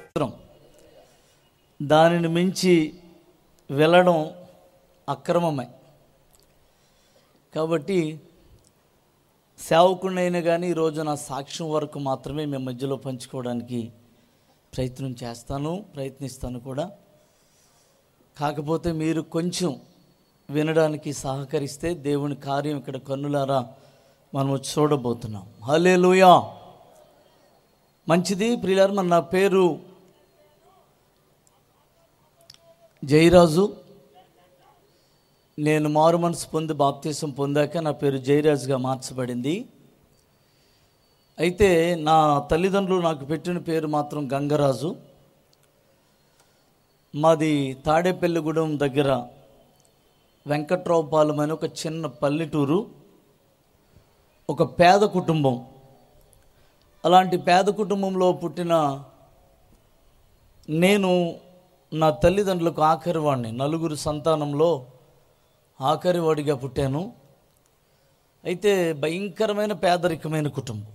చిత్రం దానిని మించి వెళ్ళడం అక్రమమే కాబట్టి సేవకుడినైనా కానీ ఈరోజు నా సాక్ష్యం వరకు మాత్రమే మీ మధ్యలో పంచుకోవడానికి ప్రయత్నం చేస్తాను ప్రయత్నిస్తాను కూడా కాకపోతే మీరు కొంచెం వినడానికి సహకరిస్తే దేవుని కార్యం ఇక్కడ కన్నులారా మనము చూడబోతున్నాం హలే మంచిది ప్రియులారు మన నా పేరు జయరాజు నేను మారు మనసు పొంది బాప్తీసం పొందాక నా పేరు జయరాజుగా మార్చబడింది అయితే నా తల్లిదండ్రులు నాకు పెట్టిన పేరు మాత్రం గంగరాజు మాది తాడేపల్లిగూడెం దగ్గర వెంకట్రావుపాలెం అని ఒక చిన్న పల్లెటూరు ఒక పేద కుటుంబం అలాంటి పేద కుటుంబంలో పుట్టిన నేను నా తల్లిదండ్రులకు ఆఖరి వాడిని నలుగురు సంతానంలో ఆఖరి వాడిగా పుట్టాను అయితే భయంకరమైన పేదరికమైన కుటుంబం